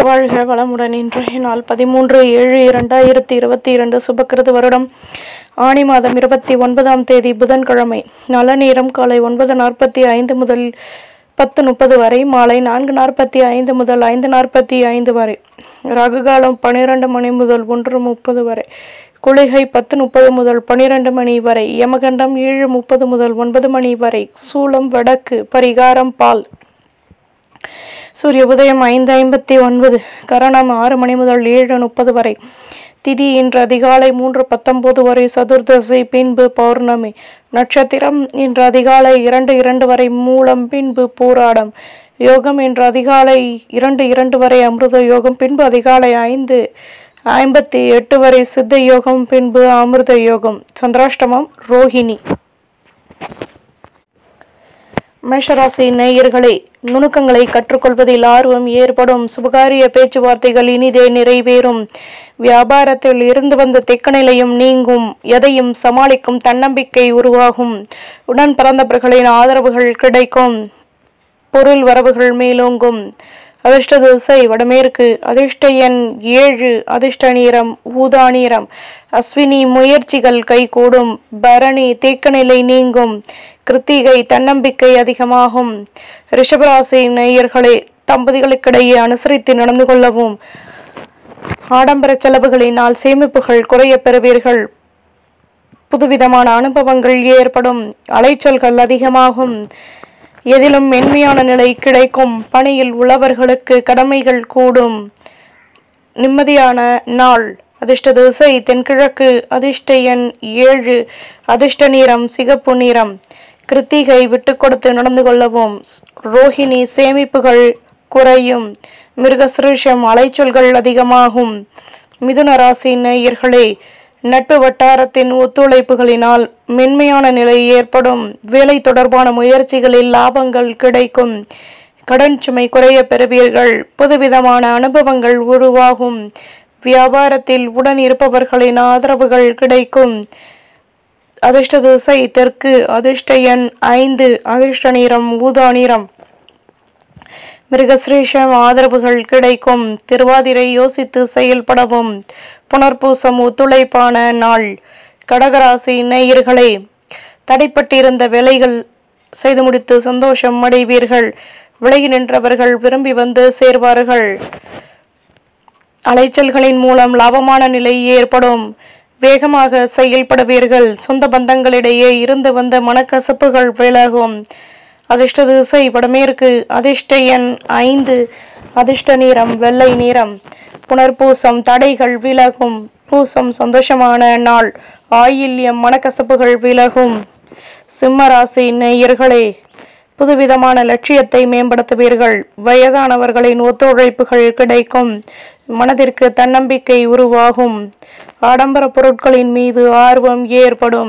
வாழ்க வளமுடன் இன்றைய நாள் பதிமூன்று ஏழு இரண்டாயிரத்தி இருபத்தி இரண்டு சுபக்கிருது வருடம் ஆணி மாதம் இருபத்தி ஒன்பதாம் தேதி புதன்கிழமை நல்ல நேரம் காலை ஒன்பது நாற்பத்தி ஐந்து முதல் பத்து முப்பது வரை மாலை நான்கு நாற்பத்தி ஐந்து முதல் ஐந்து நாற்பத்தி ஐந்து வரை ராகு காலம் பன்னிரண்டு மணி முதல் ஒன்று முப்பது வரை குளிகை பத்து முப்பது முதல் பன்னிரண்டு மணி வரை யமகண்டம் ஏழு முப்பது முதல் ஒன்பது மணி வரை சூலம் வடக்கு பரிகாரம் பால் சூரிய உதயம் ஐந்து ஐம்பத்தி ஒன்பது கரணம் ஆறு மணி முதல் ஏழு முப்பது வரை திதி இன்று அதிகாலை மூன்று பத்தொன்பது வரை சதுர்தசி பின்பு பௌர்ணமி நட்சத்திரம் இன்று அதிகாலை இரண்டு இரண்டு வரை மூலம் பின்பு பூராடம் யோகம் இன்று அதிகாலை இரண்டு இரண்டு வரை அமிர்த யோகம் பின்பு அதிகாலை ஐந்து ஐம்பத்தி எட்டு வரை சித்த யோகம் பின்பு அமிர்த யோகம் சந்திராஷ்டமம் ரோஹிணி மேஷராசி நேயர்களே நுணுக்கங்களை கற்றுக்கொள்வதில் ஆர்வம் ஏற்படும் சுபகாரிய பேச்சுவார்த்தைகள் இனிதே நிறைவேறும் வியாபாரத்தில் இருந்து வந்த திக்கநிலையும் நீங்கும் எதையும் சமாளிக்கும் தன்னம்பிக்கை உருவாகும் உடன் பிறந்தவர்களின் ஆதரவுகள் கிடைக்கும் பொருள் வரவுகள் மேலோங்கும் அதிர்ஷ்ட திசை வடமேற்கு அதிர்ஷ்ட எண் ஏழு அதிர்ஷ்ட நிறம் ஊதா நிறம் அஸ்வினி முயற்சிகள் கைகூடும் பரணி தேக்கநிலை நீங்கும் கிருத்திகை தன்னம்பிக்கை அதிகமாகும் ரிஷபராசி நேயர்களே தம்பதிகளுக்கிடையே அனுசரித்து நடந்து கொள்ளவும் ஆடம்பர செலவுகளினால் சேமிப்புகள் குறைய பெறுவீர்கள் புதுவிதமான அனுபவங்கள் ஏற்படும் அலைச்சல்கள் அதிகமாகும் எதிலும் மென்மையான நிலை கிடைக்கும் பணியில் உள்ளவர்களுக்கு கடமைகள் கூடும் நிம்மதியான நாள் அதிர்ஷ்ட திசை தென்கிழக்கு அதிர்ஷ்ட எண் ஏழு அதிர்ஷ்ட நிறம் சிகப்பு நிறம் கிருத்திகை விட்டு கொடுத்து நடந்து கொள்ளவும் ரோஹிணி சேமிப்புகள் குறையும் மிருகசிருஷம் அலைச்சொல்கள் அதிகமாகும் மிதுன ராசி நேயர்களே நட்பு வட்டாரத்தின் ஒத்துழைப்புகளினால் மென்மையான நிலை ஏற்படும் வேலை தொடர்பான முயற்சிகளில் லாபங்கள் கிடைக்கும் கடன் சுமை குறைய பெறுவீர்கள் புதுவிதமான அனுபவங்கள் உருவாகும் வியாபாரத்தில் உடன் இருப்பவர்களின் ஆதரவுகள் கிடைக்கும் அதிர்ஷ்ட திசை தெற்கு அதிர்ஷ்ட எண் ஐந்து அதிர்ஷ்ட நிறம் ஊதா நிறம் மிருகசிரேஷம் ஆதரவுகள் கிடைக்கும் திருவாதிரை யோசித்து செயல்படவும் புனர்பூசம் ஒத்துழைப்பான நாள் கடகராசி நேயர்களே தடைப்பட்டிருந்த வேலைகள் செய்து முடித்து சந்தோஷம் அடைவீர்கள் விலகி நின்றவர்கள் விரும்பி வந்து சேர்வார்கள் அலைச்சல்களின் மூலம் லாபமான நிலை ஏற்படும் வேகமாக செயல்படுவீர்கள் சொந்த பந்தங்களிடையே இருந்து வந்த மனக்கசப்புகள் விலகும் அதிர்ஷ்ட திசை வடமேற்கு அதிர்ஷ்ட எண் ஐந்து அதிர்ஷ்ட நிறம் வெள்ளை நிறம் புனர்பூசம் தடைகள் விலகும் பூசம் சந்தோஷமான நாள் ஆயில்யம் மனக்கசப்புகள் விலகும் சிம்மராசி நேயர்களே புதுவிதமான லட்சியத்தை மேம்படுத்துவீர்கள் வயதானவர்களின் ஒத்துழைப்புகள் கிடைக்கும் மனதிற்கு தன்னம்பிக்கை உருவாகும் ஆடம்பர பொருட்களின் மீது ஆர்வம் ஏற்படும்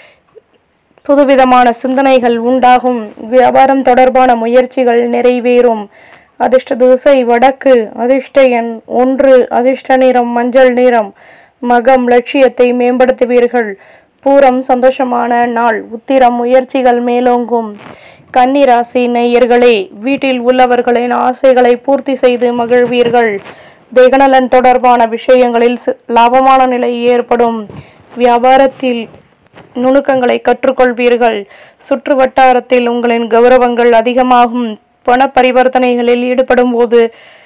புதுவிதமான சிந்தனைகள் உண்டாகும் வியாபாரம் தொடர்பான முயற்சிகள் நிறைவேறும் அதிர்ஷ்ட திசை வடக்கு அதிர்ஷ்ட எண் ஒன்று அதிர்ஷ்ட நிறம் மஞ்சள் நிறம் மகம் லட்சியத்தை மேம்படுத்துவீர்கள் பூரம் சந்தோஷமான நாள் உத்திரம் முயற்சிகள் மேலோங்கும் கன்னிராசி நேயர்களே வீட்டில் உள்ளவர்களின் ஆசைகளை பூர்த்தி செய்து மகிழ்வீர்கள் தேகநலன் தொடர்பான விஷயங்களில் லாபமான நிலை ஏற்படும் வியாபாரத்தில் நுணுக்கங்களை கற்றுக்கொள்வீர்கள் சுற்று வட்டாரத்தில் உங்களின் கௌரவங்கள் அதிகமாகும் பண பரிவர்த்தனைகளில் ஈடுபடும் போது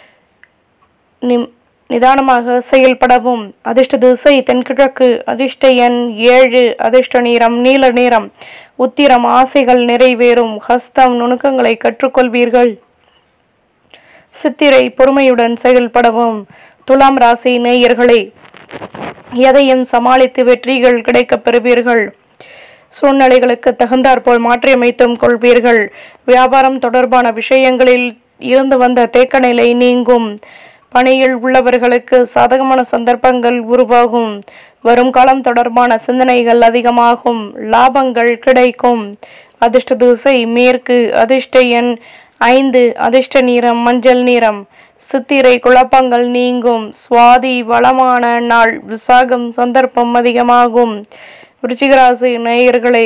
நிதானமாக செயல்படவும் அதிர்ஷ்ட திசை தென்கிழக்கு அதிர்ஷ்ட எண் ஏழு அதிர்ஷ்ட நிறம் நீல நிறம் உத்திரம் ஆசைகள் நிறைவேறும் ஹஸ்தம் நுணுக்கங்களை கற்றுக்கொள்வீர்கள் சித்திரை பொறுமையுடன் செயல்படவும் துலாம் ராசி நேயர்களே எதையும் சமாளித்து வெற்றிகள் கிடைக்கப் பெறுவீர்கள் சூழ்நிலைகளுக்கு தகுந்தாற்போல் மாற்றியமைத்தும் கொள்வீர்கள் வியாபாரம் தொடர்பான விஷயங்களில் இருந்து வந்த தேக்க நிலை நீங்கும் பணியில் உள்ளவர்களுக்கு சாதகமான சந்தர்ப்பங்கள் உருவாகும் வரும் காலம் தொடர்பான சிந்தனைகள் அதிகமாகும் லாபங்கள் கிடைக்கும் அதிர்ஷ்ட திசை மேற்கு அதிர்ஷ்ட எண் ஐந்து அதிர்ஷ்ட நிறம் மஞ்சள் நிறம் சித்திரை குழப்பங்கள் நீங்கும் சுவாதி வளமான நாள் விசாகம் சந்தர்ப்பம் அதிகமாகும் விருச்சிகராசி நேயர்களே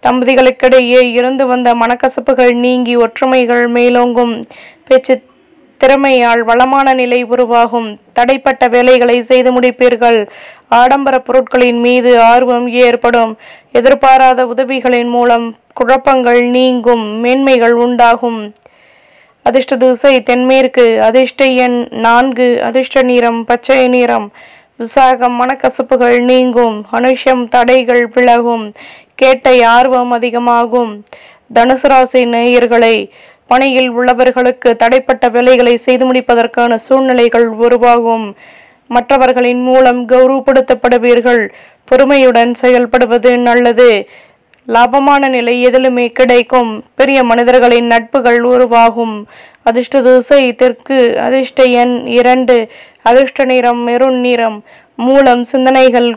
தம்பதிகளுக்கிடையே இருந்து வந்த மனக்கசப்புகள் நீங்கி ஒற்றுமைகள் மேலோங்கும் பேச்சு திறமையால் வளமான நிலை உருவாகும் தடைப்பட்ட வேலைகளை செய்து முடிப்பீர்கள் ஆடம்பர பொருட்களின் மீது ஆர்வம் ஏற்படும் எதிர்பாராத உதவிகளின் மூலம் குழப்பங்கள் நீங்கும் மேன்மைகள் உண்டாகும் அதிர்ஷ்ட திசை தென்மேற்கு அதிர்ஷ்ட எண் நான்கு அதிர்ஷ்ட நிறம் பச்சை நிறம் விசாகம் மனக்கசப்புகள் நீங்கும் அனுஷம் தடைகள் விலகும் கேட்டை ஆர்வம் அதிகமாகும் தனுசு ராசி நேயர்களை பணியில் உள்ளவர்களுக்கு தடைப்பட்ட வேலைகளை செய்து முடிப்பதற்கான சூழ்நிலைகள் உருவாகும் மற்றவர்களின் மூலம் கௌரவப்படுத்தப்படுவீர்கள் பொறுமையுடன் செயல்படுவது நல்லது லாபமான நிலை எதிலுமே கிடைக்கும் பெரிய மனிதர்களின் நட்புகள் உருவாகும் அதிர்ஷ்ட திசை தெற்கு அதிர்ஷ்ட எண் இரண்டு அதிர்ஷ்ட நிறம் மெருண் நிறம் மூலம் சிந்தனைகள்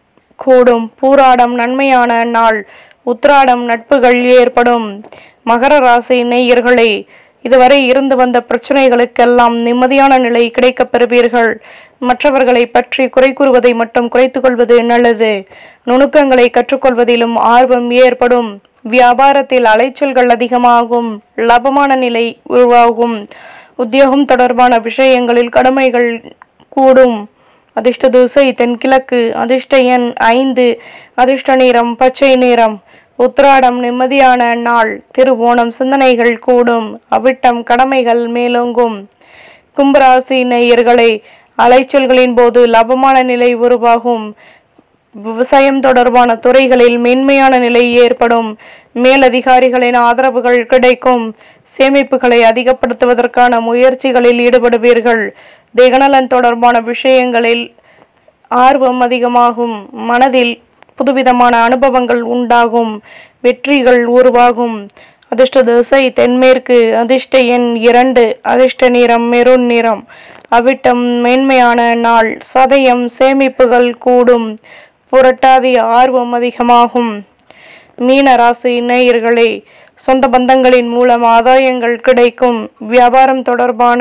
கூடும் பூராடம் நன்மையான நாள் உத்ராடம் நட்புகள் ஏற்படும் மகர ராசி நேயர்களே இதுவரை இருந்து வந்த பிரச்சனைகளுக்கெல்லாம் நிம்மதியான நிலை கிடைக்கப் பெறுவீர்கள் மற்றவர்களை பற்றி குறை கூறுவதை மட்டும் குறைத்துக் கொள்வது நல்லது நுணுக்கங்களை கற்றுக்கொள்வதிலும் ஆர்வம் ஏற்படும் வியாபாரத்தில் அலைச்சல்கள் அதிகமாகும் லாபமான நிலை உருவாகும் உத்தியோகம் தொடர்பான விஷயங்களில் கடமைகள் கூடும் அதிர்ஷ்ட திசை தென்கிழக்கு அதிர்ஷ்ட எண் ஐந்து அதிர்ஷ்ட நிறம் பச்சை நிறம் உத்திராடம் நிம்மதியான நாள் திருவோணம் சிந்தனைகள் கூடும் அவிட்டம் கடமைகள் மேலோங்கும் கும்பராசி நேயர்களை அலைச்சல்களின் போது லாபமான நிலை உருவாகும் விவசாயம் தொடர்பான துறைகளில் மேன்மையான நிலை ஏற்படும் மேலதிகாரிகளின் ஆதரவுகள் கிடைக்கும் சேமிப்புகளை அதிகப்படுத்துவதற்கான முயற்சிகளில் ஈடுபடுவீர்கள் தேகநலன் தொடர்பான விஷயங்களில் ஆர்வம் அதிகமாகும் மனதில் புதுவிதமான அனுபவங்கள் உண்டாகும் வெற்றிகள் உருவாகும் அதிர்ஷ்ட திசை தென்மேற்கு அதிர்ஷ்ட எண் இரண்டு அதிர்ஷ்ட நிறம் மெரூன் நிறம் அவிட்டம் மேன்மையான நாள் சதயம் சேமிப்புகள் கூடும் புரட்டாதி ஆர்வம் அதிகமாகும் மீன ராசி நேயர்களே சொந்த பந்தங்களின் மூலம் ஆதாயங்கள் கிடைக்கும் வியாபாரம் தொடர்பான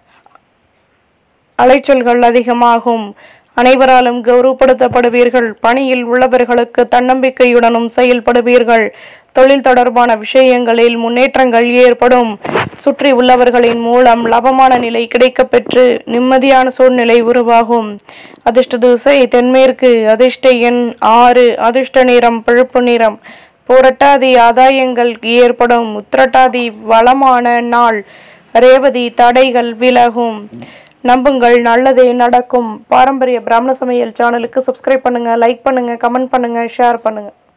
அலைச்சல்கள் அதிகமாகும் அனைவராலும் கௌரவப்படுத்தப்படுவீர்கள் பணியில் உள்ளவர்களுக்கு தன்னம்பிக்கையுடனும் செயல்படுவீர்கள் தொழில் தொடர்பான விஷயங்களில் முன்னேற்றங்கள் ஏற்படும் சுற்றி உள்ளவர்களின் மூலம் லாபமான நிலை கிடைக்கப் பெற்று நிம்மதியான சூழ்நிலை உருவாகும் அதிர்ஷ்ட திசை தென்மேற்கு அதிர்ஷ்ட எண் ஆறு அதிர்ஷ்ட நிறம் பழுப்பு நிறம் புரட்டாதி ஆதாயங்கள் ஏற்படும் உத்திரட்டாதி வளமான நாள் ரேவதி தடைகள் விலகும் நம்புங்கள் நல்லதே நடக்கும் பாரம்பரிய பிராமண சமையல் சேனலுக்கு சப்ஸ்கிரைப் பண்ணுங்க லைக் பண்ணுங்க கமெண்ட் பண்ணுங்க ஷேர் பண்ணுங்க